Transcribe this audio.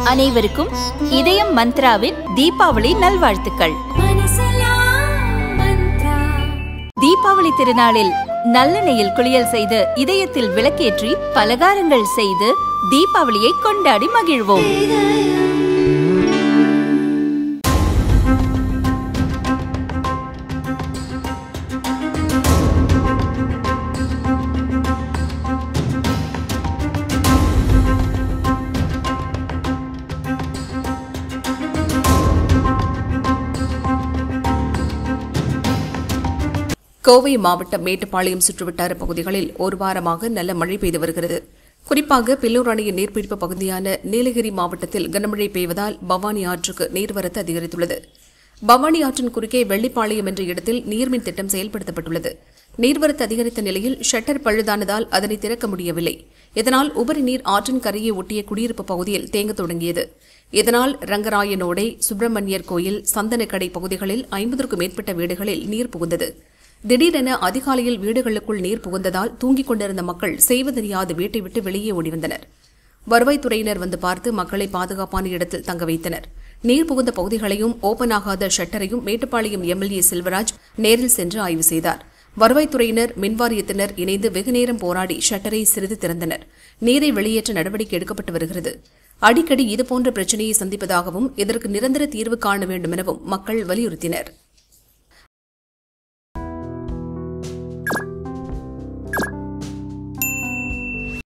அனைவருக்கும் இதயம் மந்த்ராவின் தீபாவளி நல்வாழ்த்துக்கள் தீபாவளி திருநாளில் நல்லெண்ணெயில் குளியல் செய்து இதயத்தில் விளக்கேற்றி பலகாரங்கள் செய்து தீபாவளியை கொண்டாடி மகிழ்வோம் கோவை மாவட்டம் மேட்டுப்பாளையம் சுற்றுவட்டார பகுதிகளில் ஒரு வாரமாக நல்ல மழை பெய்து வருகிறது குறிப்பாக பில்லூர் அணையின் நீர்பிடிப்பு பகுதியான நீலகிரி மாவட்டத்தில் கனமழை பெய்வதால் பவானி ஆற்றுக்கு நீர்வரத்து அதிகரித்துள்ளது பவானி ஆற்றின் குறுக்கே வெள்ளிப்பாளையம் என்ற இடத்தில் நீர்மின் திட்டம் செயல்படுத்தப்பட்டுள்ளது நீர்வரத்து அதிகரித்த நிலையில் ஷட்டர் பழுதானதால் அதனை திறக்க முடியவில்லை இதனால் உபரி நீர் ஆற்றின் கரையை ஒட்டிய குடியிருப்பு பகுதியில் தேங்கத் தொடங்கியது இதனால் ரங்கராயனோடை சுப்பிரமணியர் கோயில் சந்தனக்கடை பகுதிகளில் ஐம்பதற்கும் மேற்பட்ட வீடுகளில் நீர் புகுந்தது திடீரென அதிகாலையில் வீடுகளுக்குள் நீர் புகுந்ததால் தூங்கிக் கொண்டிருந்த மக்கள் செய்வதறியாது வீட்டை விட்டு வெளியே ஓடி வந்தனர் வருவாய்த்துறையினர் வந்து பார்த்து மக்களை பாதுகாப்பான இடத்தில் தங்க வைத்தனர் நீர் புகுந்த பகுதிகளையும் ஓபன் ஆகாத ஷட்டரையும் மேட்டுப்பாளையம் எம்எல்ஏ செல்வராஜ் நேரில் சென்று ஆய்வு செய்தார் வருவாய்த்துறையினர் மின்வாரியத்தினர் இணைந்து வெகுநேரம் போராடி ஷட்டரை சிறிது திறந்தனர் நீரை வெளியேற்ற நடவடிக்கை எடுக்கப்பட்டு வருகிறது அடிக்கடி இதுபோன்ற பிரச்சினையை சந்திப்பதாகவும் இதற்கு நிரந்தர தீர்வு காண வேண்டும் எனவும் மக்கள் வலியுறுத்தினர்